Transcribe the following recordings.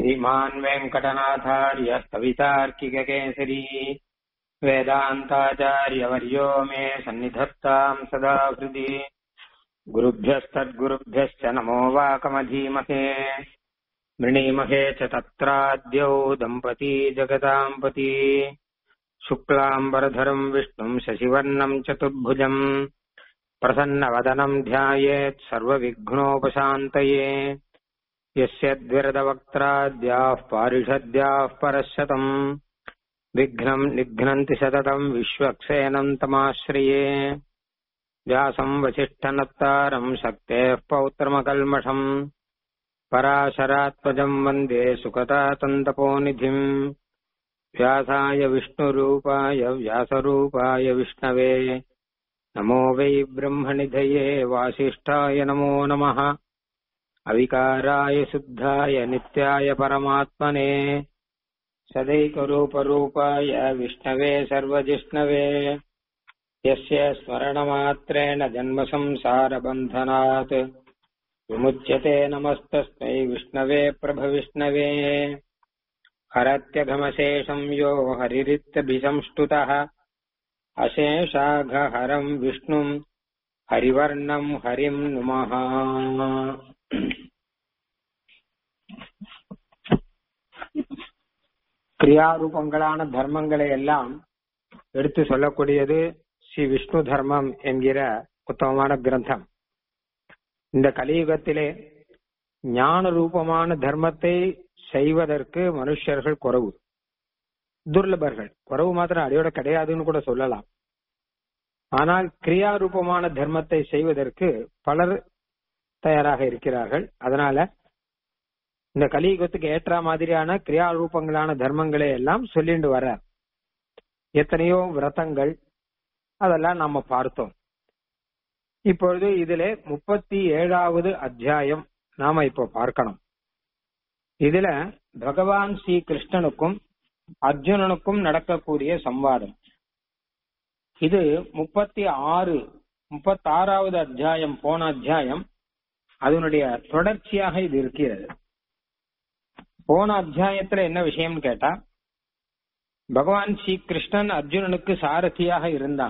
श्रीमान् वेङ्कटनाथार्य कवितार्किककेसरी वेदान्ताचार्यवर्यो मे सन्निधत्ताम् सदा हृदि गुरुभ्यस्तद्गुरुभ्यश्च नमो वाकमधीमहे मृणीमहे च तत्राद्यौ दम्पती जगताम् पती शुक्लाम्बरधरम् विष्णुम् शशिवर्णम् चतुर्भुजम् प्रसन्नवदनम् ध्यायेत् सर्वविघ्नोपशान्तये यस्य द्विरदवक्त्राद्याः पारिषद्याः परशतम् विघ्नम् निघ्नन्ति सततम् विश्वक्सेनम् तमाश्रये व्यासम् वसिष्ठनत्तारम् शक्तेः पौत्रमकल्मषम् पराशरात्मजम् वन्दे सुकतातन्तपोनिधिम् व्यासाय विष्णुरूपाय व्यासरूपाय विष्णवे नमो वै ब्रह्मनिधये वासिष्ठाय नमो नमः अविकाराय शुद्धाय नित्याय परमात्मने सदैकरूपरूपाय विष्णवे सर्वजिष्णवे यस्य स्मरणमात्रेण जन्मसंसारबन्धनात् विमुच्यते नमस्तस्मै विष्णवे प्रभविष्णवे हरत्यघमशेषम् यो हरिरित्यभिसंष्टुतः अशेषाघहरम् विष्णुम् हरिवर्णम् हरिम् नुमः கிரியாரூபங்களான தர்மங்களை எல்லாம் எடுத்து சொல்லக்கூடியது ஸ்ரீ விஷ்ணு தர்மம் என்கிற உத்தமமான கிரந்தம் இந்த கலியுகத்திலே ஞான ரூபமான தர்மத்தை செய்வதற்கு மனுஷர்கள் குறவு துர்லபர்கள் குறவு மாத்திரம் அடியோட கிடையாதுன்னு கூட சொல்லலாம் ஆனால் கிரியாரூபமான தர்மத்தை செய்வதற்கு பலர் தயாராக இருக்கிறார்கள் அதனால இந்த கலியுகத்துக்கு ஏற்ற மாதிரியான கிரியாரூபங்களான தர்மங்களை எல்லாம் சொல்லிட்டு வர எத்தனையோ விரதங்கள் அதெல்லாம் நாம பார்த்தோம் இப்பொழுது இதுல முப்பத்தி ஏழாவது அத்தியாயம் நாம இப்போ பார்க்கணும் இதுல பகவான் ஸ்ரீ கிருஷ்ணனுக்கும் அர்ஜுனனுக்கும் நடக்கக்கூடிய சம்வாதம் இது முப்பத்தி ஆறு முப்பத்தி ஆறாவது அத்தியாயம் போன அத்தியாயம் அதனுடைய தொடர்ச்சியாக இது இருக்கிறது போன அத்தியாயத்துல என்ன விஷயம் கேட்டா பகவான் ஸ்ரீ கிருஷ்ணன் அர்ஜுனனுக்கு சாரதியாக இருந்தான்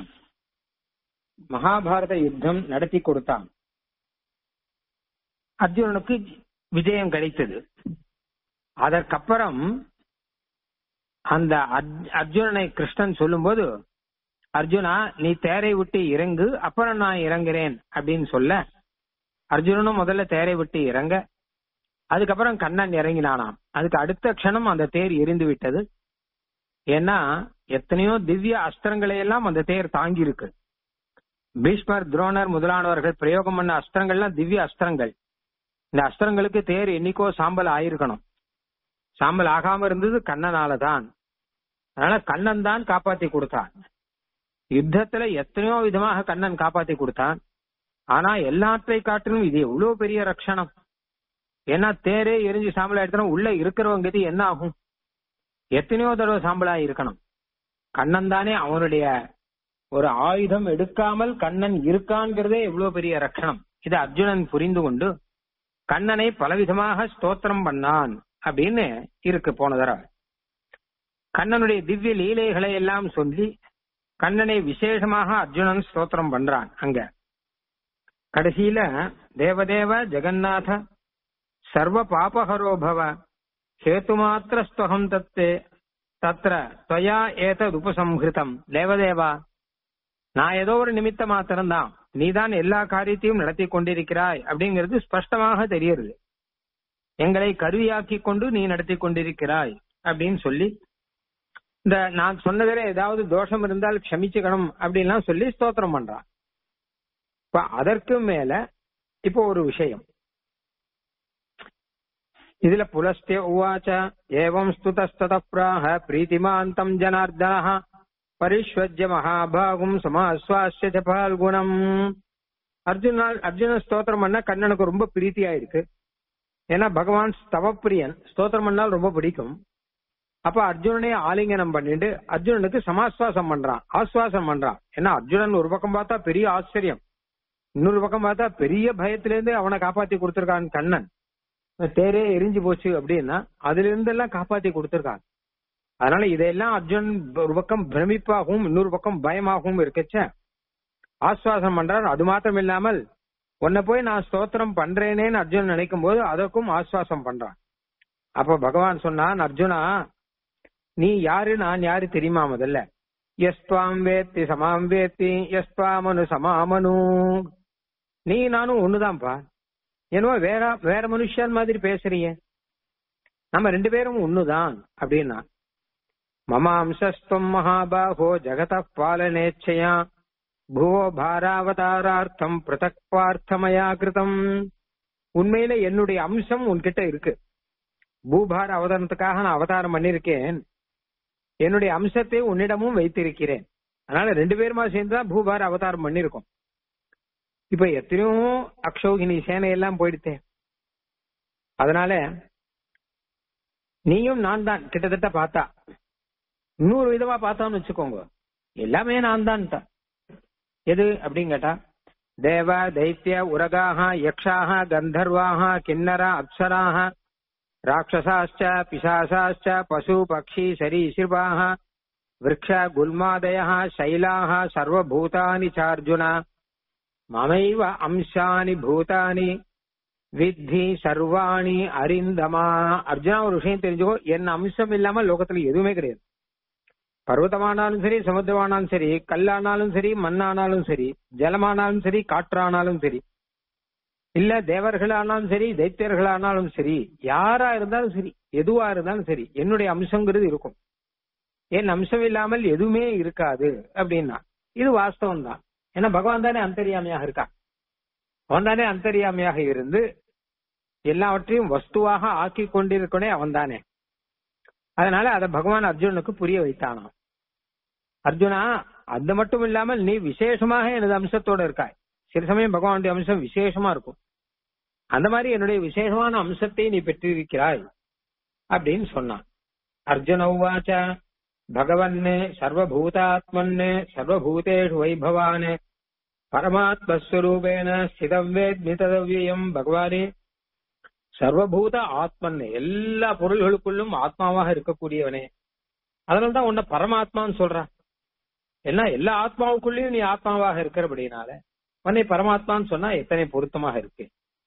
மகாபாரத யுத்தம் நடத்தி கொடுத்தான் அர்ஜுனனுக்கு விஜயம் கிடைத்தது அதற்கப்புறம் அந்த அர்ஜுனனை கிருஷ்ணன் சொல்லும்போது அர்ஜுனா நீ தேரை விட்டு இறங்கு அப்புறம் நான் இறங்குறேன் அப்படின்னு சொல்ல அர்ஜுனனும் முதல்ல தேரை விட்டு இறங்க அதுக்கப்புறம் கண்ணன் இறங்கினானாம் அதுக்கு அடுத்த க்ஷணம் அந்த தேர் எரிந்து விட்டது ஏன்னா எத்தனையோ திவ்ய அஸ்திரங்களை எல்லாம் அந்த தேர் தாங்கி இருக்கு பீஷ்மர் துரோணர் முதலானவர்கள் பிரயோகம் பண்ண அஸ்திரங்கள்லாம் திவ்ய அஸ்திரங்கள் இந்த அஸ்திரங்களுக்கு தேர் என்னைக்கோ சாம்பல் ஆயிருக்கணும் சாம்பல் ஆகாம இருந்தது கண்ணனால தான் அதனால கண்ணன் தான் காப்பாத்தி கொடுத்தான் யுத்தத்துல எத்தனையோ விதமாக கண்ணன் காப்பாத்தி கொடுத்தான் ஆனா எல்லாற்றை காட்டிலும் இது எவ்வளவு பெரிய ரட்சணம் ஏன்னா தேரே எரிஞ்சு சாம்பல் ஆயிடுத்தோம் உள்ள இருக்கிறவங்க கதி என்ன ஆகும் எத்தனையோ தடவை சாம்பலா இருக்கணும் கண்ணன் தானே அவனுடைய ஒரு ஆயுதம் எடுக்காமல் கண்ணன் இருக்கான்ங்கிறதே எவ்வளவு பெரிய ரட்சணம் இது அர்ஜுனன் புரிந்து கொண்டு கண்ணனை பலவிதமாக ஸ்தோத்திரம் பண்ணான் அப்படின்னு இருக்கு போன தடவை கண்ணனுடைய திவ்ய லீலைகளை எல்லாம் சொல்லி கண்ணனை விசேஷமாக அர்ஜுனன் ஸ்தோத்திரம் பண்றான் அங்க கடைசியில தேவதேவ ஜெகநாத சர்வ பாபஹரோ பவ ஹேத்து மாத்திரஸ்துவகம் தத்து தத்ர துவயா ஏதது உபசம்ஹிருதம் தேவதேவா நான் ஏதோ ஒரு நிமித்த மாத்திரம்தான் நீதான் எல்லா காரியத்தையும் நடத்தி கொண்டிருக்கிறாய் அப்படிங்கிறது ஸ்பஷ்டமாக தெரியுது எங்களை கருவியாக்கி கொண்டு நீ நடத்தி கொண்டிருக்கிறாய் அப்படின்னு சொல்லி இந்த நான் சொன்னதில ஏதாவது தோஷம் இருந்தால் க்ஷமிச்சுக்கணும் அப்படின்லாம் சொல்லி ஸ்தோத்திரம் பண்றான் இப்ப அதற்கு மேல இப்போ ஒரு விஷயம் இதுல புலஸ்தே உவாச்ச ஏவம் ஸ்துதஸ்தத பிராஹ பிரீத்திமாந்தம் ஜனார்தன பரிஷ்வஜ்ய மகாபாகும் சமாஸ்வாசிய பால்குணம் அர்ஜுனா அர்ஜுன ஸ்தோத்திரம் பண்ண கண்ணனுக்கு ரொம்ப பிரீத்தியா இருக்கு ஏன்னா பகவான் ஸ்தவப்பிரியன் ஸ்தோத்திரம் பண்ணால் ரொம்ப பிடிக்கும் அப்ப அர்ஜுனனே ஆலிங்கனம் பண்ணிட்டு அர்ஜுனனுக்கு சமாஸ்வாசம் பண்றான் ஆஸ்வாசம் பண்றான் ஏன்னா அர்ஜுனன் ஒரு பக்கம் பார்த்தா பெரிய ஆச்சரியம் இன்னொரு பக்கம் பார்த்தா பெரிய பயத்திலேருந்து அவனை காப்பாத்தி கொடுத்திருக்கான் கண்ணன் தேரே எரிஞ்சு போச்சு அப்படின்னா அதுல இருந்தெல்லாம் காப்பாத்தி கொடுத்திருக்காங்க அதனால இதெல்லாம் அர்ஜுன் ஒரு பக்கம் பிரமிப்பாகவும் இன்னொரு பக்கம் பயமாகவும் இருக்கச்ச ஆஸ்வாசம் பண்றார் அது மாத்திரம் இல்லாமல் உன்னை போய் நான் ஸ்தோத்திரம் பண்றேனேன்னு அர்ஜுன் நினைக்கும் போது அதற்கும் ஆஸ்வாசம் பண்றான் அப்ப பகவான் சொன்னான் அர்ஜுனா நீ யாரு நான் யாரு தெரியுமா முதல்ல எஸ்வாம் வேத்தி சமாம் வேத்தி எஸ்வாமனு சமாமனு நீ நானும் ஒண்ணுதான்ப்பா என்னவோ வேற வேற மனுஷன் மாதிரி பேசுறீங்க நம்ம ரெண்டு பேரும் ஒண்ணுதான் அப்படின்னா மம அம்சஸ்துவம் மகாபாகோ ஜகத பாலனேச்சயா புவோ பாராவதாரார்த்தம் பிரதக் பார்த்தமயா கிருதம் உண்மையில என்னுடைய அம்சம் உன்கிட்ட இருக்கு பூபார அவதாரத்துக்காக நான் அவதாரம் பண்ணிருக்கேன் என்னுடைய அம்சத்தை உன்னிடமும் வைத்திருக்கிறேன் அதனால ரெண்டு பேருமா சேர்ந்துதான் பூபார அவதாரம் பண்ணிருக்கோம் இப்ப எத்தனையோ அக்ஷோகினி சேனை எல்லாம் போயிடுத்தேன் அதனால நீயும் நான் தான் கிட்டத்தட்ட பார்த்தா இன்னொரு விதமா பார்த்தான்னு வச்சுக்கோங்க எல்லாமே நான் தான் எது அப்படின்னு கேட்டா தேவ தைத்திய உரகாக யக்ஷாக கந்தர்வாக கிண்ணரா அப்சராக ராட்சசாச்ச பிசாசாச்ச பசு பக்ஷி சரீசிருபாக விரக்ஷ குல்மாதய சைலாக சர்வபூதானி சார்ஜுன மமைவ அம்சானி பூதானி வித்தி சர்வாணி அரிந்தமா அர்ஜுனா ஒரு விஷயம் தெரிஞ்சுக்கோ என் அம்சம் இல்லாம லோகத்துல எதுவுமே கிடையாது பர்வதமானாலும் சரி சமுத்திரமானாலும் சரி கல்லானாலும் சரி மண்ணானாலும் சரி ஜலமானாலும் சரி காற்றானாலும் சரி இல்ல தேவர்களானாலும் சரி தைத்தியர்களானாலும் சரி யாரா இருந்தாலும் சரி எதுவா இருந்தாலும் சரி என்னுடைய அம்சங்கிறது இருக்கும் என் அம்சம் இல்லாமல் எதுவுமே இருக்காது அப்படின்னா இது வாஸ்தவம் தான் ஏன்னா பகவான் தானே அந்தரியாமையாக இருக்கான் அவன் தானே அந்தரியாமையாக இருந்து எல்லாவற்றையும் வஸ்துவாக ஆக்கி கொண்டிருக்கனே அவன் தானே அதனால அதை பகவான் அர்ஜுனுக்கு புரிய வைத்தானாம் அர்ஜுனா அது மட்டும் இல்லாமல் நீ விசேஷமாக எனது அம்சத்தோட இருக்காய் சில சமயம் பகவானுடைய அம்சம் விசேஷமா இருக்கும் அந்த மாதிரி என்னுடைய விசேஷமான அம்சத்தை நீ பெற்றிருக்கிறாய் அப்படின்னு சொன்னான் அர்ஜுன உவாச்ச பகவன் சர்வபூதாத்மன் சர்வபூதேஷு வைபவான் பரமாத்மஸ்வரூபேண ஸ்திதவேத்மி ததவ்யம் பகவானே சர்வபூத ஆத்மன் எல்லா பொருள்களுக்குள்ளும் ஆத்மாவாக இருக்கக்கூடியவனே அதனால தான் உன்னை பரமாத்மான்னு சொல்றான் ஏன்னா எல்லா ஆத்மாவுக்குள்ளேயும் நீ ஆத்மாவாக இருக்கிறபடினால உன்னை பரமாத்மான்னு சொன்னா எத்தனை பொருத்தமாக இருக்கு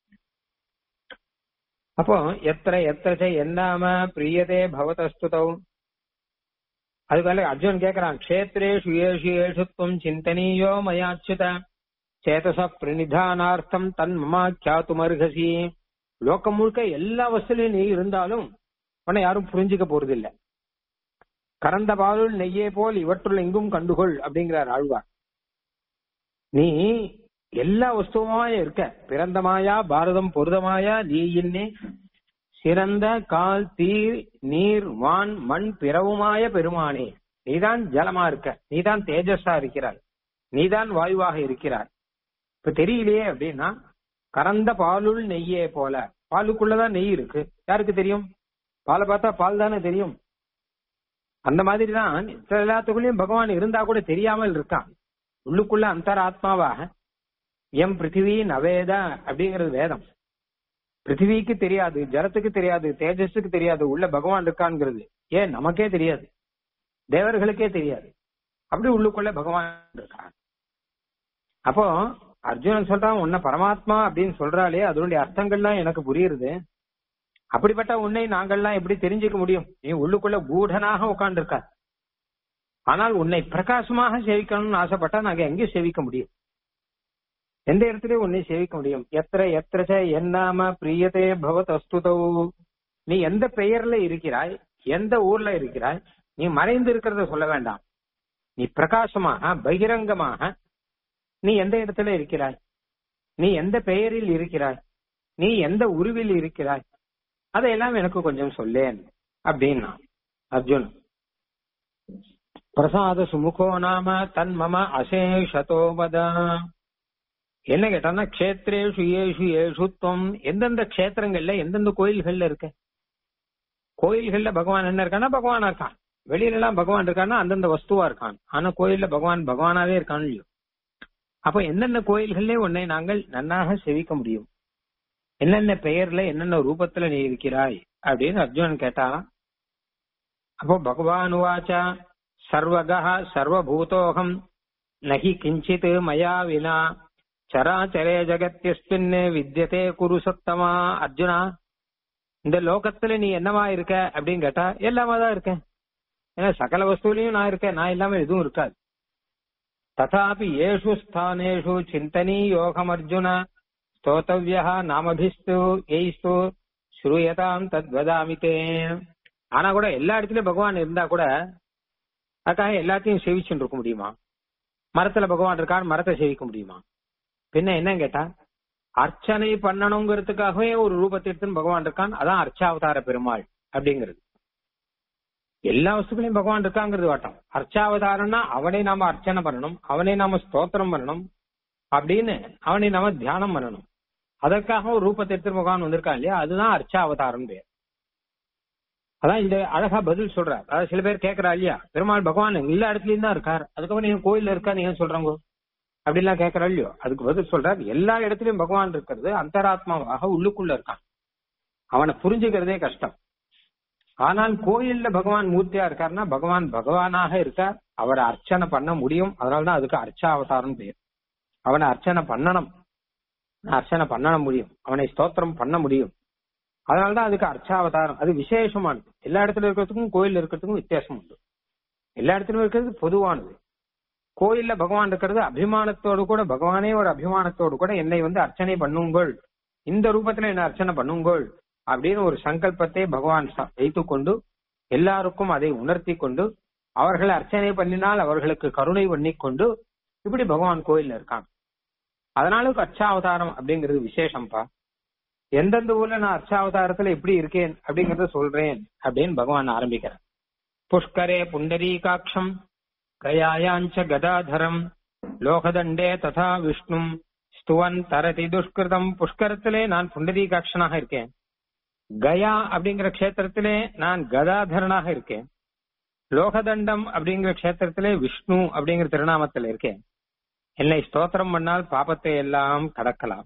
அப்போ எத்தனை எத்தனை என்னாம பிரியதே பவதஸ்துதௌ அதுக்கால அர்ஜுன் கேக்குறான் கஷேத்ரேஷு ஏஷு ஏஷுத்வம் சிந்தனீயோ மயாச்சுத சேதச பிரணிதானார்த்தம் தன் மமாக்கியாத்துமர்ஹசி லோக்கம் முழுக்க எல்லா வசதியும் நீ இருந்தாலும் உன்னை யாரும் புரிஞ்சுக்க போறது இல்ல கறந்த பாலுள் நெய்யே போல் இவற்றுள் எங்கும் கண்டுகொள் அப்படிங்கிறார் ஆழ்வார் நீ எல்லா வஸ்துவமாய இருக்க பிறந்தமாயா பாரதம் பொருதமாயா நீ இன்னே சிறந்த கால் தீர் நீர் வான் மண் பிறவுமாய பெருமானே நீதான் ஜலமா இருக்க நீதான் தேஜஸா இருக்கிறாய் நீதான் வாயுவாக இருக்கிறாய் இப்ப தெரியலையே அப்படின்னா கறந்த பாலுள் நெய்யே போல பாலுக்குள்ளதான் நெய் இருக்கு யாருக்கு தெரியும் பாலை பார்த்தா பால் தானே தெரியும் அந்த மாதிரி தான் எல்லாத்துக்குள்ளயும் பகவான் இருந்தா கூட தெரியாமல் இருக்கான் உள்ளுக்குள்ள அந்தராத்மாவாக எம் பிருத்திவி நவேத அப்படிங்கிறது வேதம் பிருத்திவிக்கு தெரியாது ஜலத்துக்கு தெரியாது தேஜஸுக்கு தெரியாது உள்ள பகவான் இருக்கான்ங்கிறது ஏன் நமக்கே தெரியாது தேவர்களுக்கே தெரியாது அப்படி உள்ளுக்குள்ள பகவான் இருக்கான் அப்போ அர்ஜுனன் சொல்றான் உன்னை பரமாத்மா அப்படின்னு சொல்றாலே அதனுடைய அர்த்தங்கள்லாம் எனக்கு புரியுது அப்படிப்பட்ட உன்னை நாங்கள்லாம் எப்படி தெரிஞ்சுக்க முடியும் நீ உள்ளுக்குள்ள கூடனாக உட்கார்ந்துருக்க ஆனால் உன்னை பிரகாசமாக சேவிக்கணும்னு ஆசைப்பட்டா நாங்க எங்க சேவிக்க முடியும் எந்த இடத்துலயும் உன்னை சேவிக்க முடியும் எத்திர எத்திர என்னாம பிரியதே பவத் அஸ்துதோ நீ எந்த பெயர்ல இருக்கிறாய் எந்த ஊர்ல இருக்கிறாய் நீ மறைந்து இருக்கிறத சொல்ல வேண்டாம் நீ பிரகாசமாக பகிரங்கமாக நீ எந்த இடத்துல இருக்கிறாய் நீ எந்த பெயரில் இருக்கிறாய் நீ எந்த உருவில் இருக்கிறாய் அதையெல்லாம் எனக்கு கொஞ்சம் சொல்லேன் அப்படின்னா அர்ஜுன் பிரசாத சுமுகோ நாம தன் மம அசேஷதோ வத என்ன கேட்டான்னா கஷேத்ரேஷு ஏஷு ஏஷுத்வம் எந்தெந்த கஷேத்திரங்கள்ல எந்தெந்த கோயில்கள்ல இருக்க கோயில்கள்ல பகவான் என்ன இருக்கான்னா பகவானா இருக்கான் வெளியில எல்லாம் பகவான் இருக்கான்னா அந்தந்த வஸ்துவா இருக்கான் ஆனா கோயில்ல பகவான் பகவானாவே இருக்கான் இல்லையோ அப்ப எந்தெந்த கோயில்கள்ல உன்னை நாங்கள் நன்னாக செவிக்க முடியும் என்னென்ன பெயர்ல என்னென்ன ரூபத்துல நீ இருக்கிறாய் அப்படின்னு அர்ஜுனன் கேட்டாராம் அப்போ பகவான் வாச்சா சர்வகா சர்வபூதோகம் நகி கிஞ்சித் மயா வினா சராச்சரே ஜகத்யஸ்மின் வித்யதே குரு சத்தமா அர்ஜுனா இந்த லோகத்துல நீ என்னவா இருக்க அப்படின்னு கேட்டா எல்லாமா தான் இருக்கேன் ஏன்னா சகல வஸ்துலையும் நான் இருக்கேன் நான் இல்லாம எதுவும் இருக்காது ததாபி ஏஷு ஸ்தானேஷு சிந்தனி யோகம் அர்ஜுன ஸ்தோத்தவியா நாமபிஸ்து எய்ஸ்து ஸ்ரூயதாம் தத்வதாமி தே ஆனா கூட எல்லா இடத்துலயும் பகவான் இருந்தா கூட அதுக்காக எல்லாத்தையும் சேவிச்சுட்டு இருக்க முடியுமா மரத்துல பகவான் இருக்கான்னு மரத்தை சேவிக்க முடியுமா பின்ன என்ன கேட்டா அர்ச்சனை பண்ணணுங்கிறதுக்காகவே ஒரு ரூபத்தை எடுத்துன்னு பகவான் இருக்கான் அதான் அர்ச்சாவதார பெருமாள் அப்படிங்கிறது எல்லா வஸ்துக்களையும் பகவான் இருக்காங்கிறது வாட்டம் அர்ச்சாவதாரம்னா அவனை நாம அர்ச்சனை பண்ணணும் அவனை நாம ஸ்தோத்திரம் பண்ணணும் அப்படின்னு அவனை நாம தியானம் பண்ணணும் அதற்காக ஒரு ரூபத்தை எடுத்து பகவான் வந்திருக்கான் இல்லையா அதுதான் அர்ச்சாவதாரம் பேர் அதான் இந்த அழகா பதில் சொல்றார் அதாவது சில பேர் கேட்கறா இல்லையா பெருமாள் பகவான் எல்லா இடத்துலயும் தான் இருக்கார் அதுக்கப்புறம் நீங்க கோயில்ல இருக்கா நீங்க சொல்றாங்க அப்படிலாம் கேட்கறா இல்லையோ அதுக்கு பதில் சொல்றார் எல்லா இடத்துலயும் பகவான் இருக்கிறது அந்தராத்மாவாக உள்ளுக்குள்ள இருக்கான் அவனை புரிஞ்சுக்கிறதே கஷ்டம் ஆனால் கோயில்ல பகவான் மூர்த்தியா இருக்காருன்னா பகவான் பகவானாக இருக்கார் அவரை அர்ச்சனை பண்ண முடியும் அதனாலதான் அதுக்கு அர்ச்சாவதாரம் பேர் அவனை அர்ச்சனை பண்ணணும் அர்ச்சனை பண்ண முடியும் அவனை ஸ்தோத்திரம் பண்ண முடியும் அதனாலதான் அதுக்கு அர்ச்சாவதாரம் அது விசேஷமானது எல்லா இடத்துல இருக்கிறதுக்கும் கோயில் இருக்கிறதுக்கும் வித்தியாசம் உண்டு எல்லா இடத்துலயும் இருக்கிறது பொதுவானது கோயில்ல பகவான் இருக்கிறது அபிமானத்தோடு கூட பகவானே ஒரு அபிமானத்தோடு கூட என்னை வந்து அர்ச்சனை பண்ணுங்கள் இந்த ரூபத்துல என்ன அர்ச்சனை பண்ணுங்கள் அப்படின்னு ஒரு சங்கல்பத்தை பகவான் வைத்துக் கொண்டு எல்லாருக்கும் அதை உணர்த்தி கொண்டு அவர்களை அர்ச்சனை பண்ணினால் அவர்களுக்கு கருணை பண்ணி கொண்டு இப்படி பகவான் கோயில்ல இருக்கான் அதனால அர்ச்சாவதாரம் அப்படிங்கிறது விசேஷம்ப்பா எந்தெந்த ஊர்ல நான் அர்ச்சாவதாரத்துல எப்படி இருக்கேன் அப்படிங்கறத சொல்றேன் அப்படின்னு பகவான் ஆரம்பிக்கிறார் புஷ்கரே புண்டரீகாட்சம் கயாயாஞ்ச கதாதரம் லோகதண்டே ததா விஷ்ணும் ஸ்துவன் தரதி துஷ்கிருதம் புஷ்கரத்திலே நான் புண்டரீகாட்சனாக இருக்கேன் கயா அப்படிங்கிற கஷேத்திரத்திலே நான் கதாதரனாக இருக்கேன் லோகதண்டம் அப்படிங்கிற கஷேத்திரத்திலே விஷ்ணு அப்படிங்கிற திருநாமத்தில் இருக்கேன் என்னை ஸ்தோத்திரம் பண்ணால் பாபத்தை எல்லாம் கடக்கலாம்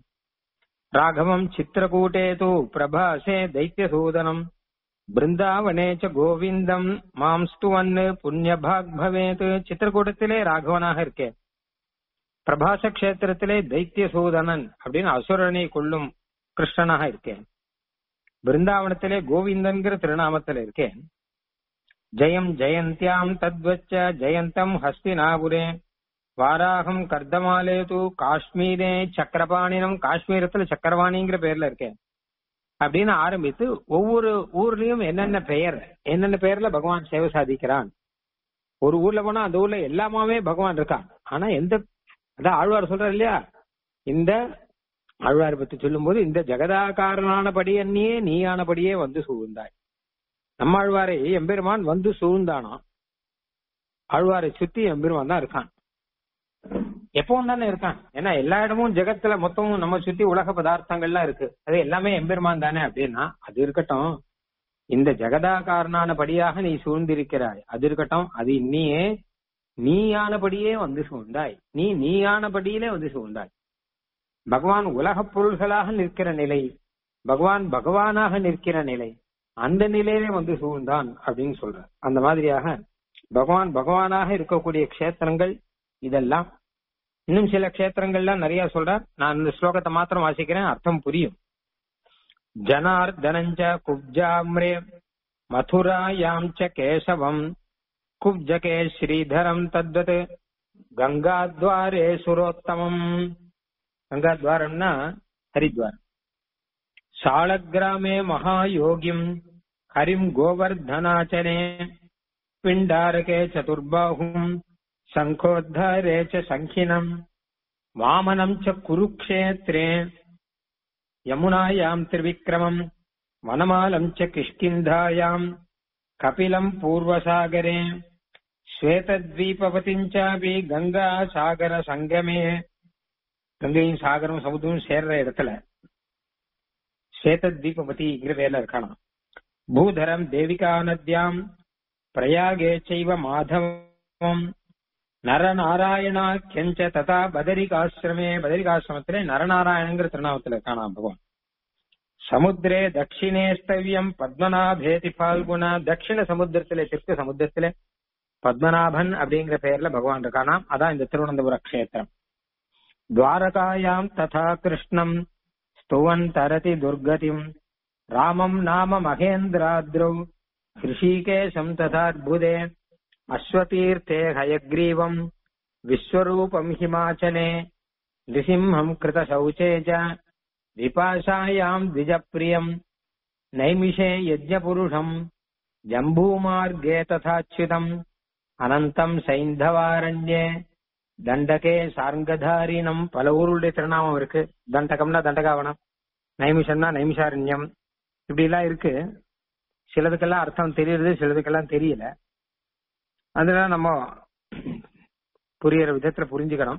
ராகவம் சித்திரகூட்டே தூ பிரபாசே தைத்தியசூதனம் பிருந்தாவனே ச கோவிந்தம் மாம் ஸ்துவன்னு புண்ணியபாக் பவேத் சித்திரக்கூட்டத்திலே ராகவனாக இருக்கேன் பிரபாச கஷேத்திரத்திலே தைத்தியசூதனன் அப்படின்னு அசுரனை கொள்ளும் கிருஷ்ணனாக இருக்கேன் பிருந்தாவனத்திலே கோவிந்தன்கிற திருநாமத்தில் இருக்கேன் ஜெயம் ஜெயந்தியாம் தத்வச்ச ஜெயந்தம் ஹஸ்தினாபுரே வாராகம் கர்தமாலே தூ காஷ்மீரே சக்கரபாணினம் காஷ்மீரத்துல சக்கரபாணிங்கிற பேர்ல இருக்கேன் அப்படின்னு ஆரம்பித்து ஒவ்வொரு ஊர்லயும் என்னென்ன பெயர் என்னென்ன பெயர்ல பகவான் சேவை சாதிக்கிறான் ஒரு ஊர்ல போனா அந்த ஊர்ல எல்லாமே பகவான் இருக்கான் ஆனா எந்த அதான் ஆழ்வார் சொல்றார் இல்லையா இந்த ஆழ்வார் பத்தி சொல்லும் போது இந்த ஜெகதாகாரனானபடி அந்நியே நீயானபடியே வந்து சூழ்ந்தாய் நம்மாழ்வாரை எம்பெருமான் வந்து சூழ்ந்தானா ஆழ்வாரை சுத்தி எம்பெருமான் தான் இருக்கான் எப்பவும் தானே இருக்கான் ஏன்னா எல்லா இடமும் ஜெகத்துல மொத்தமும் நம்ம சுத்தி உலக பதார்த்தங்கள்லாம் இருக்கு அது எல்லாமே எம்பெருமான் தானே அப்படின்னா அது இருக்கட்டும் இந்த ஜெகதாகாரனானபடியாக நீ சூழ்ந்திருக்கிறாய் அது இருக்கட்டும் அது இன்னியே நீயானபடியே வந்து சூழ்ந்தாய் நீ நீயானபடியிலே வந்து சூழ்ந்தாய் பகவான் உலகப் பொருள்களாக நிற்கிற நிலை பகவான் பகவானாக நிற்கிற நிலை அந்த நிலையிலே வந்து சூழ்ந்தான் அப்படின்னு சொல்ற அந்த மாதிரியாக பகவான் பகவானாக இருக்கக்கூடிய க்ஷேத்திரங்கள் இதெல்லாம் இன்னும் சில க்ஷேத்திரங்கள்லாம் நிறைய சொல்றார் நான் இந்த ஸ்லோகத்தை மாத்திரம் வாசிக்கிறேன் அர்த்தம் புரியும் ஜனார்தனஞ்ச குப்ஜாம்ரே மதுராயாம் ச கேசவம் குப்ஜகே ஸ்ரீதரம் தத்வத் கங்காத்வாரே சுரோத்தமம் கங்காத்வாரம்னா ஹரித்வார் சாளகிராமே மகாயோகிம் ஹரிம் கோவர்தனாச்சனே பிண்டாரகே சதுர்பாஹும் சங்கோத்தாரே ச சங்கினம் வாமனம் ச குருக்ஷேத்ரே யமுனாயாம் திரிவிக்ரமம் வனமாலம் ச கிஷ்கிந்தாயாம் கபிலம் பூர்வசாகரே ஸ்வேதத்வீபவதிம் சாபி கங்கா சாகர சங்கமே கங்கையும் சாகரம் சமுத்திரம் சேர்ற இடத்துல ஸ்வேதத்வீபவதிங்கிற பேர்ல இருக்கானா பூதரம் தேவிகா நத்யாம் பிரயாகே செய்வ மாதவம் நரநாராயணாக்கியஞ்ச ததா பதரிகாசிரமே பதரிகாசிரமத்திலே நரநாராயணங்கிற திருநாமத்துல இருக்கானா பகவான் சமுத்திரே தட்சிணே ஸ்தவ்யம் பத்மநாபேதி பால்குணா தட்சிண சமுத்திரத்திலே தெற்கு சமுத்திரத்திலே பத்மநாபன் அப்படிங்கிற பெயர்ல பகவான் இருக்கானாம் அதான் இந்த திருவனந்தபுர கஷேத்திரம் துவாரகாயாம் ததா கிருஷ்ணம் ஸ்துவன் தரதி துர்கதிம் ராமம் நாம மகேந்திராத்ரௌ ஹிருஷிகேஷம் ததாத்புதே அஸ்வதீர்த்தே ஹயக்ரீவம் விஸ்வரூபம் ஹிமாச்சலே நிசிம்ஹம் கிருத சௌச்சே ச விபாஷாயாம் द्विजप्रियम् नैमिषे यज्ञपुरुषम् जम्बूमार्गे तथाच्युतम् அனந்தம் சைந்தவாரண்யே தண்டகே சார்ங்கதாரினம் பல ஊருடைய திருநாமம் இருக்கு தண்டகம்னா தண்டகாவனம் நைமிஷம்னா நைமிஷாரண்யம் இப்படி எல்லாம் இருக்கு சிலதுக்கெல்லாம் அர்த்தம் தெரியுது சிலதுக்கெல்லாம் தெரியல அதெல்லாம் நம்ம புரியுற விதத்துல புரிஞ்சுக்கணும்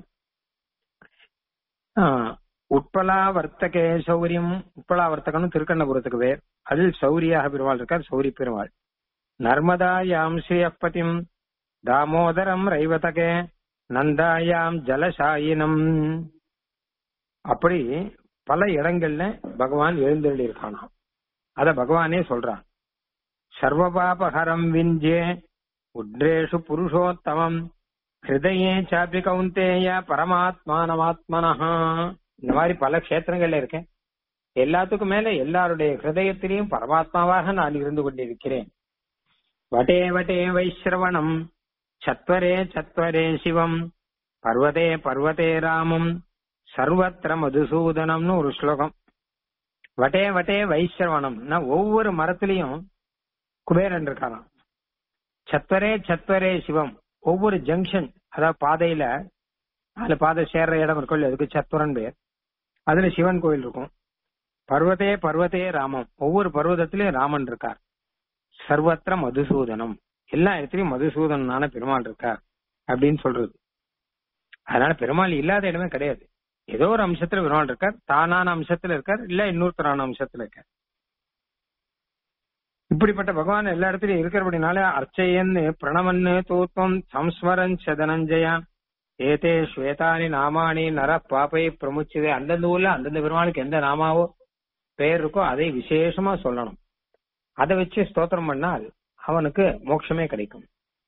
ஆஹ், உட்பலா வர்த்தகே சௌரியம் உட்பலா வர்த்தகனும் திருக்கண்ணபுரத்துக்கு பேர் அதில் சௌரியாக பெருமாள் இருக்கார் சௌரி பெருமாள் நர்மதாயாம் ஸ்ரீயப்பதிம் தாமோதரம் ரைவதகே நந்தாயாம் ஜலசாயினம் அப்படி பல இடங்கள்ல பகவான் எழுந்தருளி இருக்கானாம் அத பகவானே சொல்றான் சர்வபாபஹரம் விஞ்சே உட்ரேஷு புருஷோத்தமம் ஹிருதயே சாப்பி கவுந்தேய பரமாத்மானமாத்மனஹா இந்த மாதிரி பல கஷேத்திரங்கள்ல இருக்கேன் எல்லாத்துக்கும் மேல எல்லாருடைய ஹிருதயத்திலையும் பரமாத்மாவாக நான் இருந்து கொண்டிருக்கிறேன் வட்டே வட்டே வைஸ்ரவணம் சத்வரே சத்வரே சிவம் பர்வதே பர்வதே ராமம் சர்வத்திர மதுசூதனம்னு ஒரு ஸ்லோகம் வட்டே வட்டே வைஸ்ரவணம்னா ஒவ்வொரு மரத்திலையும் குபேரன் இருக்காராம் சத்வரே சத்வரே சிவம் ஒவ்வொரு ஜங்ஷன் அதாவது பாதையில அதுல பாதை சேர்ற இடம் இருக்கும் அதுக்கு சத்வரன் பேர் அதுல சிவன் கோயில் இருக்கும் பர்வதே பர்வதே ராமம் ஒவ்வொரு பர்வதத்திலயும் ராமன் இருக்கார் சர்வத்திர மதுசூதனம் எல்லா இடத்துலயும் மதுசூதனான பெருமாள் இருக்கார் அப்படின்னு சொல்றது அதனால பெருமாள் இல்லாத இடமே கிடையாது ஏதோ ஒரு அம்சத்துல பெருமாள் இருக்கார் தானான அம்சத்துல இருக்கார் இல்ல இன்னொருத்தரான அம்சத்துல இருக்கார் இப்படிப்பட்ட பகவான் எல்லா இடத்துலயும் இருக்கிறபடினால அர்ச்சையன்னு பிரணவன்னு தூத்வம் சம்ஸ்மரன் சதனஞ்சயா ஏதே ஸ்வேதானி நாமானி நர பாப்பை பிரமுச்சிதே அந்தந்த ஊர்ல அந்தந்த பெருமாளுக்கு எந்த நாமாவோ பெயர் இருக்கோ அதை விசேஷமா சொல்லணும் அதை வச்சு ஸ்தோத்திரம் பண்ணால் அவனுக்கு மோட்சமே கிடைக்கும்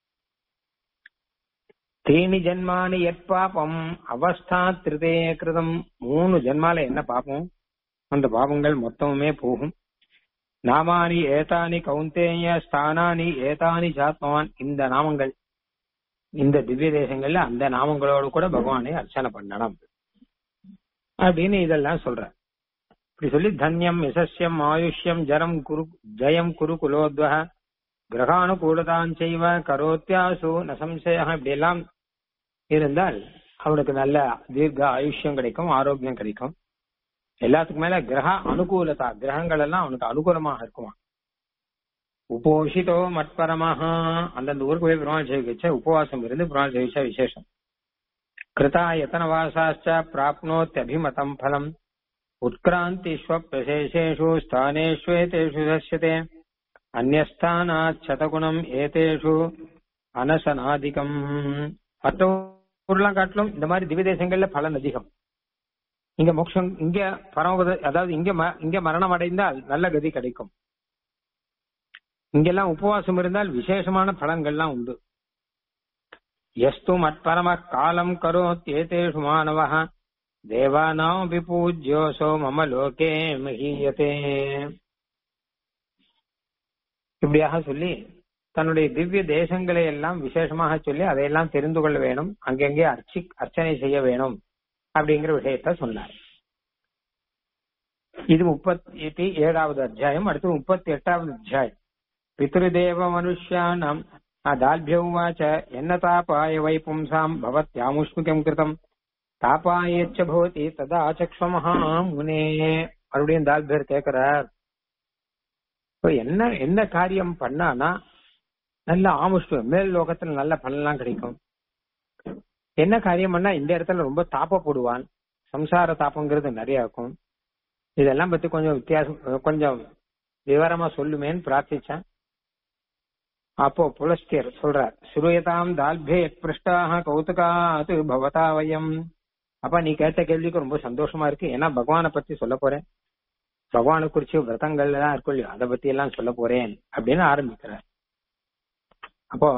தீனி ஜென்மானி எட் பாபம் அவஸ்தா திருதே கிருதம் மூணு ஜென்மால என்ன பாப்போம் அந்த பாபங்கள் மொத்தமுமே போகும் நாமானி ஏதானி கவுந்தேய ஸ்தானானி ஏதானி சாத்மவான் இந்த நாமங்கள் இந்த திவ்ய தேசங்கள்ல அந்த நாமங்களோடு கூட பகவானை அர்ச்சனை பண்ணணும் அப்படின்னு இதெல்லாம் சொல்ற இப்படி சொல்லி தன்யம் யசஸ்யம் ஆயுஷ்யம் ஜரம் குரு ஜெயம் குரு குலோத்வக கிரகானுகூலதான் செய்வ கரோத்தியாசு நசம்சய இப்படி எல்லாம் இருந்தால் அவனுக்கு நல்ல தீர்க்க ஆயுஷ்யம் கிடைக்கும் ஆரோக்கியம் கிடைக்கும் எல்லாத்துக்கும் மேல கிரக அனுகூலதா கிரகங்கள் எல்லாம் அவனுக்கு அனுகூலமாக இருக்குமா உபோஷிதோ மட்பரமாக அந்தந்த ஊருக்கு போய் பெருமாள் சேவிச்ச உபவாசம் இருந்து பெருமாள் சேவிச்சா விசேஷம் கிருதா யத்தனவாசாச்ச பிராப்னோத்யபிமதம் பலம் உத்கிராந்திஸ்வப்யசேஷேஷு ஸ்தானேஷ்வேதேஷு தஸ்யதே அந்நஸ்தானாத் சதகுணம் ஏதேஷு அனசனாதிகம் மற்ற ஊர்லாம் காட்டிலும் இந்த மாதிரி திவ்ய தேசங்கள்ல பலன் அதிகம் இங்க மோட்சம் இங்க பரமபத அதாவது இங்க ம- இங்க மரணம் அடைந்தால் நல்ல கதி கிடைக்கும் இங்கெல்லாம் உபவாசம் இருந்தால் விசேஷமான பலன்கள்லாம் உண்டு எஸ்து மட்பரம காலம் கரோத் ஏதேஷு மாணவ தேவானாம் பூஜ்யோசோ மம லோகே மகீயதே இப்படியாக சொல்லி தன்னுடைய திவ்ய தேசங்களை எல்லாம் விசேஷமாக சொல்லி அதையெல்லாம் தெரிந்து கொள்ள வேணும் அங்கங்கே அர்ச்சி அர்ச்சனை செய்ய வேணும் அப்படிங்கிற விஷயத்த சொன்னார் இது முப்பத்தி ஏழாவது அத்தியாயம் அடுத்து முப்பத்தி எட்டாவது அத்தியாயம் பித்ருதேவ மனுஷ்யானாம் தால்பியவுவாச்ச என்ன தாபாய வை பும்சாம் பவத்யாமுஷ்மிகம் கிருதம் தாபாயச்ச பவதி ததா சக்ஷமஹா முனே மறுபடியும் தால்பியர் கேட்கிறார் இப்ப என்ன என்ன காரியம் பண்ணானா நல்ல ஆமுஷ்டம் மேல் லோகத்துல நல்ல பலன்லாம் கிடைக்கும் என்ன காரியம் பண்ணா இந்த இடத்துல ரொம்ப தாப்பப்படுவான் சம்சார தாப்பங்கிறது நிறைய இருக்கும் இதெல்லாம் பத்தி கொஞ்சம் வித்தியாசம் கொஞ்சம் விவரமா சொல்லுமேன்னு பிரார்த்திச்சேன் அப்போ புலஸ்தியர் சொல்றார் சுருயதாம் தால்பே பிருஷ்டாக கௌதுகாத்து பவதா வயம் அப்ப நீ கேட்ட கேள்விக்கு ரொம்ப சந்தோஷமா இருக்கு ஏன்னா பகவானை பத்தி சொல்ல போறேன் பகவானை குறிச்சு விரதங்கள் எல்லாம் இருக்கும் இல்லையோ அதை பத்தி எல்லாம் சொல்ல போறேன் அப்படின்னு ஆரம்பிக்கிறார் அப்போ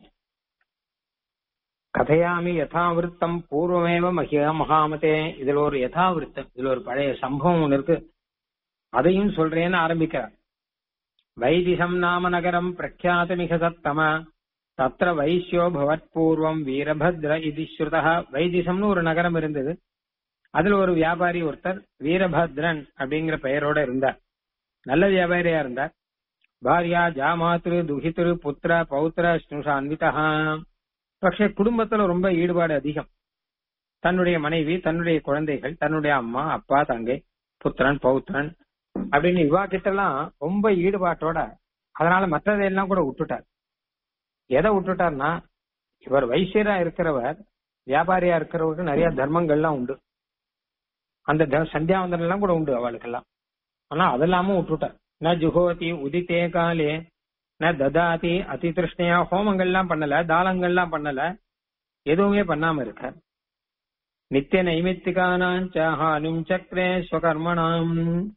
கதையாமி யதாவிருத்தம் பூர்வமேவ மகிய மகாமதே இதுல ஒரு யதாவிருத்தம் இதுல ஒரு பழைய சம்பவம் ஒண்ணு இருக்கு அதையும் சொல்றேன்னு ஆரம்பிக்கிறார் வைதிசம் நாம நகரம் பிரக்யாதமிக சத்தம தத்திர வைசியோ பவத் பூர்வம் வீரபத்ர இது ஸ்ருதா வைதிசம்னு ஒரு நகரம் இருந்தது அதுல ஒரு வியாபாரி ஒருத்தர் வீரபத்ரன் அப்படிங்கிற பெயரோட இருந்தார் நல்ல வியாபாரியா இருந்தார் பாரியா ஜாமாத்ரு துகித்ரு புத்திர பௌத்திர ஸ்னுஷான்விதா പക്ഷെ குடும்பத்துல ரொம்ப ஈடுபாடு அதிகம் தன்னுடைய மனைவி தன்னுடைய குழந்தைகள் தன்னுடைய அம்மா அப்பா தங்கை புத்திரன் பௌத்திரன் அப்படின்னு இவா கிட்ட எல்லாம் ரொம்ப ஈடுபாட்டோட அதனால மற்றதையெல்லாம் கூட விட்டுட்டார் எதை விட்டுட்டார்னா இவர் வைசியரா இருக்கிறவர் வியாபாரியா இருக்கிறவருக்கு நிறைய தர்மங்கள்லாம் உண்டு அந்த த- சந்தியாவந்தனம் எல்லாம் கூட உண்டு அவளுக்கெல்லாம் ஆனா அதெல்லாமும் விட்டுட்டார் ந ஜுகோதி உதித்தே காலே ந ததாதி அதி திருஷ்ணையா ஹோமங்கள்லாம் பண்ணல தாளங்கள்லாம் பண்ணல எதுவுமே பண்ணாம இருக்கார் நித்திய நைமித்திகானாம் சாஹானும் சக்ரே ஸ்வகர்மணாம்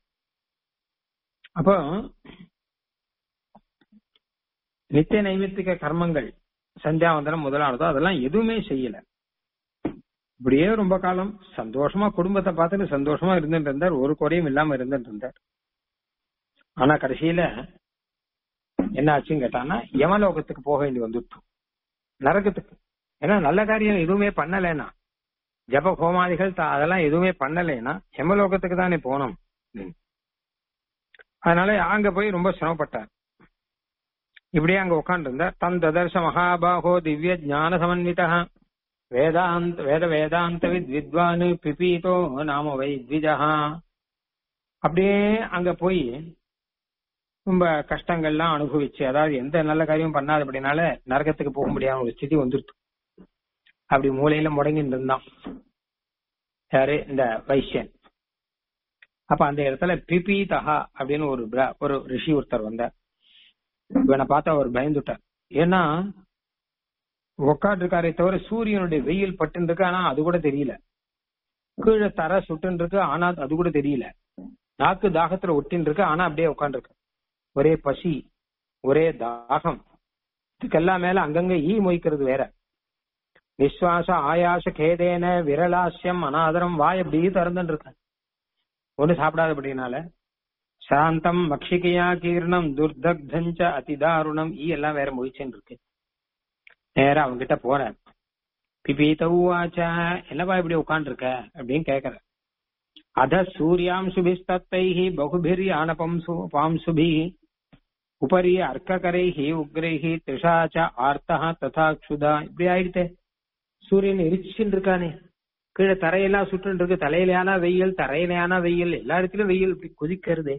அப்போ நித்திய நைமித்திக கர்மங்கள் சந்தியாவந்தனம் முதலானதோ அதெல்லாம் எதுவுமே செய்யல இப்படியே ரொம்ப காலம் சந்தோஷமா குடும்பத்தை பார்த்துட்டு சந்தோஷமா இருந்துட்டு இருந்தார் ஒரு குறையும் இல்லாம இருந்துட்டு இருந்தார் ஆனா கடைசியில என்ன ஆச்சுன்னு கேட்டான்னா யமலோகத்துக்கு போக வேண்டி வந்துட்டு நரகத்துக்கு ஏன்னா நல்ல காரியம் எதுவுமே பண்ணலைன்னா ஜப ஹோமாதிகள் த- அதெல்லாம் எதுவுமே பண்ணலைன்னா யமலோகத்துக்கு தானே போனோம் ம். அதனால அங்க போய் ரொம்ப சிரமப்பட்டார் இப்படியே அங்க உட்கார்ந்து இருந்தார் தன் ததர்ச மகாபாகோ திவ்ய ஞான சமன்விதா வேதாந்த வேத வேதாந்த வித் வித்வான் பிபீதோ நாம வை த்விஜா அப்படியே அங்க போய் ரொம்ப கஷ்டங்கள்லாம் அனுபவிச்சு அதாவது எந்த நல்ல காரியம் பண்ணாதபடினால நரகத்துக்கு போக முடியாத ஒரு ஸ்திதி வந்துருச்சு அப்படி மூலையில முடங்கிட்டு இருந்தான் யாரு இந்த வைசியன் அப்ப அந்த இடத்துல பிபீதஹா அப்படின்னு ஒரு பிர- ஒரு ரிஷி ஒருத்தர் வந்தார் இவனை பார்த்தா அவர் பயந்துட்டார் ஏன்னா உட்காந்துருக்காரே தவிர சூரியனுடைய வெயில் பட்டுன்னு இருக்கு ஆனா அது கூட தெரியல கீழே தர சுட்டுன்னு இருக்கு ஆனா அது கூட தெரியல நாக்கு தாகத்துல ஒட்டின்னு இருக்கு ஆனா அப்படியே உட்காந்துருக்கு ஒரே பசி ஒரே தாகம் இதுக்கெல்லாம் மேல அங்கங்க ஈ மொய்க்கிறது வேற நிஸ்வாச ஆயாச கேதேன விரலாசியம் அனாதரம் வாய் அப்படியே திறந்துட்டு இருக்கு ஒண்ணு சாப்பிடாதபடினால சாந்தம் மக்ஷிகையா கீர்ணம் துர்தக்தஞ்ச அதிதாருணம் ஈ எல்லாம் வேற மொழிச்சுன்னு இருக்கு நேரா அவன்கிட்ட போறேன் பிபீத ஊவாச்சா என்னப்பா இப்படி உட்காந்துருக்க அப்படின்னு கேக்குற அத சூரியாம்சுபிஸ்தத்தைஹி பகுபிரி ஆனபம்சு பாம்சுபி உபரி அர்க்ககரைஹி உக்ரைஹி திரிஷாச்ச ஆர்த்தா ததா க்ஷுதா இப்படி ஆயிடுத்தே சூரியன் எரிச்சுட்டு இருக்கானே கீழே தரையெல்லாம் சுட்டு இருக்கு தலையிலான வெயில் தரையிலான வெயில் எல்லா இடத்துலயும் வெயில் இப்படி கொதிக்கிறது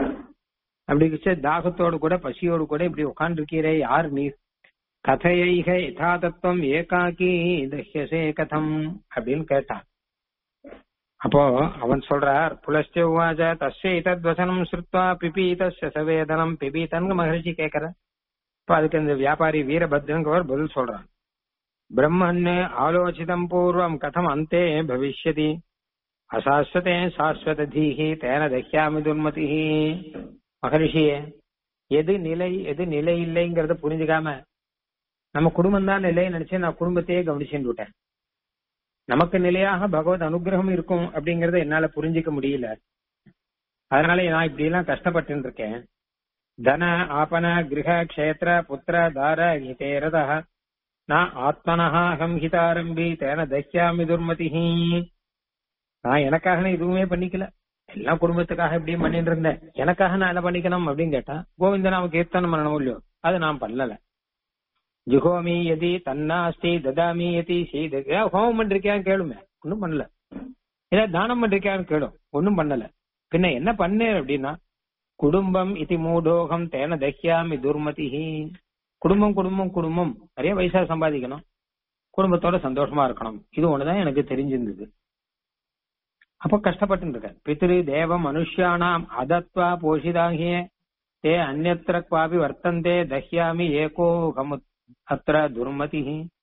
அப்படி வச்சு தாகத்தோடு கூட பசியோடு கூட இப்படி உட்காந்துருக்கீரே யார் நீர் கதையைக யதா தத்துவம் ஏகாக்கி தஹ்யசே கதம் அப்படின்னு கேட்டான் அப்போ அவன் சொல்றார் புலஸ்ய உவாச்ச தஸ்ய இதத்வசனம் ஸ்ருத்வா பிபீதஸ்ய சவேதனம் பிபீதன்கு மகர்ஷி கேட்கிற இப்ப அதுக்கு இந்த வியாபாரி வீரபத்ரங்கவர் பதில் சொல்றான் பிரம்மன் ஆலோசிதம் பூர்வம் கதம் அந்தே பவிஷ்யதி அசாஸ்வதே சாஸ்வத தீஹி தேன தஹ்யாமி துர்மதி மகரிஷியே எது நிலை எது நிலை இல்லைங்கிறத புரிஞ்சுக்காம நம்ம குடும்பம் தான் நிலைன்னு நினைச்சு நான் குடும்பத்தையே கவனிச்சுட்டு விட்டேன் நமக்கு நிலையாக பகவத் அனுகிரகம் இருக்கும் அப்படிங்கறத என்னால புரிஞ்சுக்க முடியல அதனால நான் இப்படி எல்லாம் கஷ்டப்பட்டு இருக்கேன் தன ஆபன கிரக க்ஷேத்திர புத்திர தார ஹிதேரத நான் ஆத்மனஹா அகம் ஹிதாரம்பி தேன தஹ்யாமி துர்மதி நான் எனக்காக எதுவுமே பண்ணிக்கல எல்லாம் குடும்பத்துக்காக இப்படி பண்ணிட்டு இருந்தேன் எனக்காக நான் என்ன பண்ணிக்கணும் அப்படின்னு கேட்டா கோவிந்தனாம கீர்த்தனம் பண்ணணும் இல்லையோ அது நான் பண்ணல ஜுகோமி எதி தன்னாஸ்தி ததாமி எதி செய்து ஏன் ஹோமம் பண்றிருக்கியான்னு கேளுமே ஒன்னும் பண்ணல ஏதாவது தானம் பண்றிருக்கியான்னு கேளும் ஒன்னும் பண்ணல பின்ன என்ன பண்ணேன் அப்படின்னா குடும்பம் இதி மூடோகம் தேன தஹ்யாமி துர்மதி குடும்பம் குடும்பம் குடும்பம் நிறைய பைசா சம்பாதிக்கணும் குடும்பத்தோட சந்தோஷமா இருக்கணும் இது ஒண்ணுதான் எனக்கு தெரிஞ்சிருந்தது அப்ப கஷ்டப்பட்டு இருக்க பித்ரு தேவ மனுஷியானாம் அதத்வா போஷிதாகிய தே அந்நத்திர குவாபி வர்த்தந்தே தஹ்யாமி ஏகோ கமுத் அத்திர துர்மதி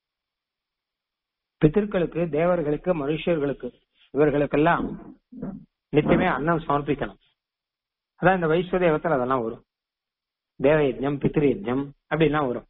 பித்திருக்களுக்கு தேவர்களுக்கு மனுஷர்களுக்கு இவர்களுக்கெல்லாம் நித்தியமே அன்னம் சமர்ப்பிக்கணும் அதான் இந்த வைஸ்வதேவத்தில் அதெல்லாம் வரும் தேவ யஜ்ஞம் பித்திரு யஜ்ஞம் அப்படிலாம் வரும்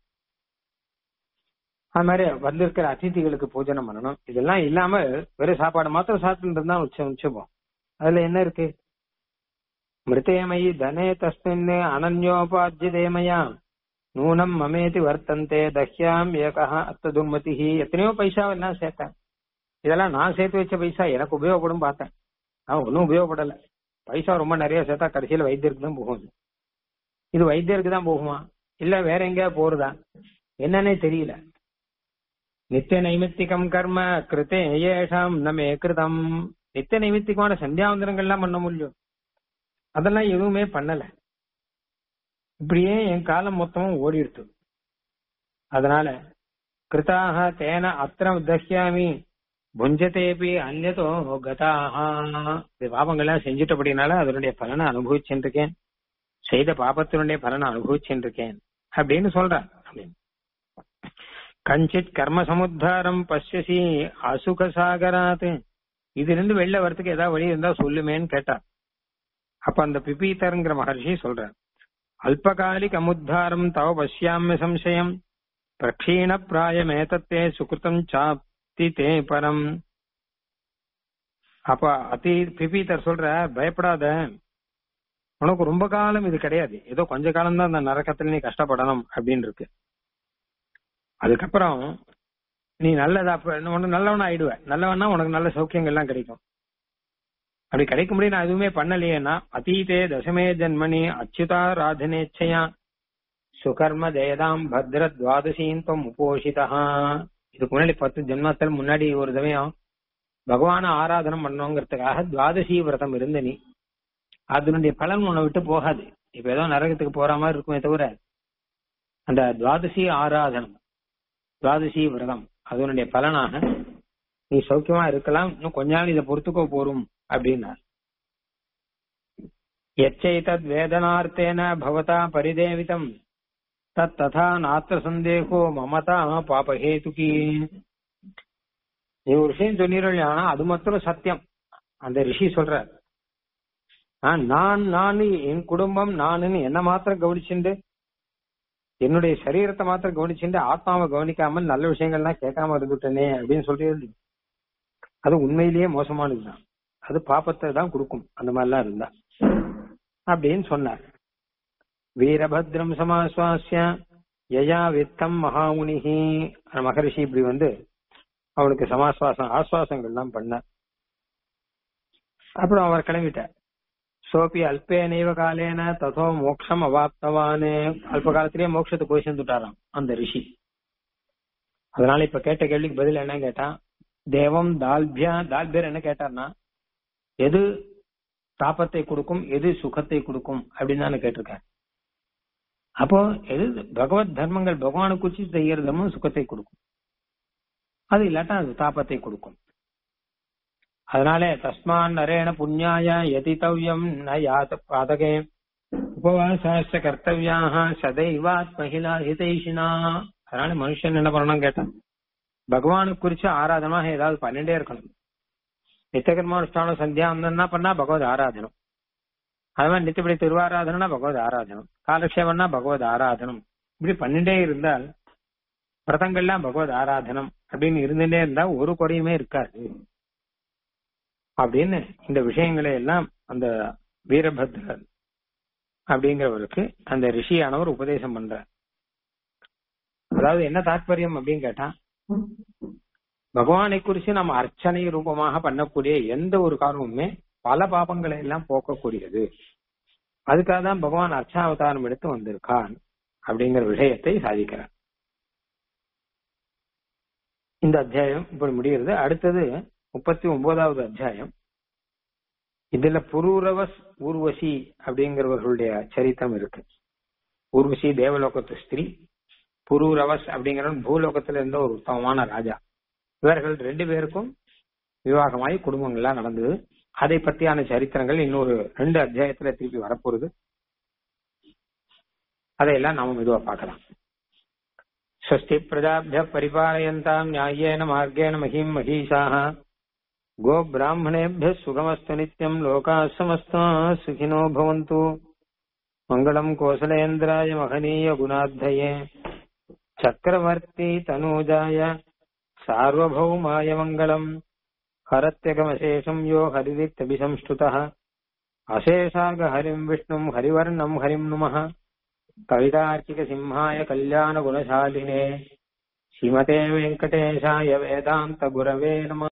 அது மாதிரி வந்திருக்கிற அதிதிகளுக்கு பூஜனம் பண்ணணும் இதெல்லாம் இல்லாம வெறும் சாப்பாடு மாத்திரம் சாப்பிட்டு இருந்தா உச்சம் உச்சபம் அதுல என்ன இருக்கு மிருதேமயி தனே தஸ்மின் அனன்யோபாஜ்யதேமயா நூனம் மமேதி வர்த்தந்தே தஹ்யாம் ஏகா அத்த துர்மதி எத்தனையோ பைசா எல்லாம் சேர்த்தேன் இதெல்லாம் நான் சேர்த்து வச்ச பைசா எனக்கு உபயோகப்படும் பார்த்தேன் அவன் ஒன்றும் உபயோகப்படல பைசா ரொம்ப நிறைய சேர்த்தா கடைசியில் வைத்தியருக்கு தான் போகும் இது வைத்தியருக்கு தான் போகுமா இல்ல வேற எங்கேயா போறதா என்னன்னே தெரியல நித்திய நைமித்திகம் கர்ம கிருத்தே ஏஷாம் நமே கிருதம் நித்திய நைமித்திகமான சந்தியாவந்தனங்கள்லாம் பண்ண முடியும் அதெல்லாம் எதுவுமே பண்ணல இப்படியே என் காலம் மொத்தமும் ஓடிடுத்து அதனால கிருதாக தேன அத்திரம் தஹ்யாமி புஞ்சதேபி அந்நதோ கதாஹா இந்த பாபங்கள்லாம் செஞ்சுட்டபடினால அதனுடைய பலனை அனுபவிச்சுருக்கேன் செய்த பாபத்தினுடைய பலனை அனுபவிச்சுருக்கேன் அப்படின்னு சொல்றார் அப்படின்னு கஞ்சித் கர்ம சமுத்தாரம் பசியசி அசுக சாகராத் இதுல இருந்து வெளில வரத்துக்கு ஏதாவது வழி இருந்தா சொல்லுமேன்னு கேட்டார் அப்ப அந்த பிபீத்தருங்கிற மகர்ஷி சொல்றார் அல்பகாலிக அமுத்தாரம் தவ பசியாம சம்சயம் பிரக்ஷீண பிராயமேதத்தே சுகிருதம் சாப்தி தே பரம் அப்ப அதி பிபீத்தர் சொல்ற பயப்படாத உனக்கு ரொம்ப காலம் இது கிடையாது ஏதோ கொஞ்ச காலம் தான் அந்த நரக்கத்துல நீ கஷ்டப்படணும் அப்படின்னு இருக்கு அதுக்கப்புறம் நீ நல்லதா உனக்கு நல்லவனா ஆயிடுவ நல்லவனா உனக்கு நல்ல சௌக்கியங்கள்லாம் கிடைக்கும் அப்படி கிடைக்க முடியும் நான் எதுவுமே பண்ணலையேன்னா அதீதே தசமே ஜன்மணி அச்சுதா ராதனேச்சையா சுகர்ம ஜெயதாம் பத்ர துவாதசீந்தம் உபோஷிதா இதுக்கு முன்னாடி பத்து ஜென்மத்தில் முன்னாடி ஒரு சமயம் பகவான ஆராதனம் பண்ணணுங்கிறதுக்காக துவாதசி விரதம் இருந்த நீ அதனுடைய பலன் உன்னை விட்டு போகாது இப்ப ஏதோ நரகத்துக்கு போற மாதிரி இருக்குமே தவிர அந்த துவாதசி ஆராதனம் துவாதசி விரதம் அதனுடைய பலனாக நீ சௌக்கியமா இருக்கலாம் இன்னும் கொஞ்ச நாள் இதை பொறுத்துக்கோ போரும் அப்படின்னார் எச்சைதத் வேதனார்த்தேன பவதா பரிதேவிதம் தத் ததா நாத்திர சந்தேகோ மமதா பாபஹேதுகி நீ ஒரு விஷயம் சொன்னீர்கள் ஆனா அது மாத்திரம் சத்தியம் அந்த ரிஷி சொல்றார் நான் நான் என் குடும்பம் நானுன்னு என்ன மாத்திரம் கவனிச்சுண்டு என்னுடைய சரீரத்தை மாத்திரம் கவனிச்சுட்டு ஆத்மாவை கவனிக்காமல் நல்ல விஷயங்கள்லாம் கேட்காம இருந்துட்டனே அப்படின்னு சொல்றது அது உண்மையிலேயே மோசமானதுதான் அது பாப்பத்தை தான் கொடுக்கும் அந்த மாதிரிலாம் இருந்தா அப்படின்னு சொன்னார் வீரபத்ரம் சமாசுவாசிய யயா வித்தம் மகாமுனிஹி மகரிஷி இப்படி வந்து அவனுக்கு சமாசுவாசம் ஆசுவாசங்கள்லாம் பண்ணார் அப்புறம் அவர் கிளம்பிட்டார் சோபி அல்பேனைவ காலேன ததோ மோக்ஷம் அவாப்தவானு அல்ப காலத்திலேயே மோட்சத்துக்கு போய் சேர்ந்துட்டாராம் அந்த ரிஷி அதனால இப்ப கேட்ட கேள்விக்கு பதில் என்ன கேட்டான் தேவம் தால்பியா தால்பியர் என்ன கேட்டார்னா எது தாபத்தை கொடுக்கும் எது சுகத்தை கொடுக்கும் அப்படின்னு தானே கேட்டிருக்காரு அப்போ எது பகவத் தர்மங்கள் பகவானை குறிச்சு செய்யறதும் சுகத்தை கொடுக்கும் அது இல்லாட்டா அது தாபத்தை கொடுக்கும் அதனால தஸ்மான் நரேண புண்ணியாய எதிதவ்யம் ந யாத பாதகே உபவாசாச கர்த்தவியாக சதைவாத் மகிழா ஹிதைஷினா அதனால மனுஷன் என்ன பண்ணணும் கேட்டான் பகவானு குறிச்சு ஆராதனமாக ஏதாவது பண்ணிட்டே இருக்கணும் நித்தியகர்மானுஷ்டானம் சந்தியாவந்தனா பண்ணா பகவத் ஆராதனம் அது மாதிரி நித்தியப்படி திருவாராதனா பகவத் ஆராதனம் காலக்ஷேபம்னா பகவத் ஆராதனம் இப்படி பண்ணிட்டே இருந்தால் விரதங்கள்லாம் பகவத் ஆராதனம் அப்படின்னு இருந்துட்டே இருந்தா ஒரு குறையுமே இருக்காது அப்படின்னு இந்த விஷயங்களை எல்லாம் அந்த வீரபத்ரர் அப்படிங்கிறவருக்கு அந்த ரிஷியானவர் உபதேசம் பண்றார் அதாவது என்ன தாற்பயம் அப்படின்னு கேட்டா பகவானை குறிச்சு நம்ம அர்ச்சனை ரூபமாக பண்ணக்கூடிய எந்த ஒரு காரணமுமே பல பாபங்களை எல்லாம் போக்கக்கூடியது அதுக்காக தான் பகவான் அர்ச்சாவதாரம் எடுத்து வந்திருக்கான் அப்படிங்கிற விஷயத்தை சாதிக்கிறார் இந்த அத்தியாயம் இப்படி முடிகிறது அடுத்தது முப்பத்தி ஒன்பதாவது அத்தியாயம் இதுல புரூரவஸ் ஊர்வசி அப்படிங்கிறவர்களுடைய சரித்திரம் இருக்கு ஊர்வசி தேவலோகத்து ஸ்திரீ புரூரவஸ் அப்படிங்கிறவன் பூலோகத்துல இருந்த ஒரு உத்தமமான ராஜா இவர்கள் ரெண்டு பேருக்கும் விவாகமாகி குடும்பங்கள்லாம் நடந்தது அதை பத்தியான சரித்திரங்கள் இன்னொரு ரெண்டு அத்தியாயத்துல திருப்பி வரப்போகுது அதையெல்லாம் நாம மெதுவா பார்க்கலாம் ஸ்வஸ்தி பிரஜாபிய பரிபாலயந்தாம் நியாயேன மார்க்கேன மகிம் மகிஷாக गोब्राह्मणेभ्यः सुखमस्तु नित्यम् लोकाः समस्ताः सुखिनो भवन्तु मङ्गलम् कोसलेन्द्राय महनीय गुणाद्धये चक्रवर्ती तनूजाय सार्वभौमाय मङ्गलम् हरत्यगमशेषम् यो हरिरित्यभिसंष्टुतः अशेषागहरिम् विष्णुम् हरिवर्णम् हरिम् नुमः कवितार्किकसिंहाय कल्याणगुणशालिने श्रीमते वेङ्कटेशाय वेदान्तगुरवे नमः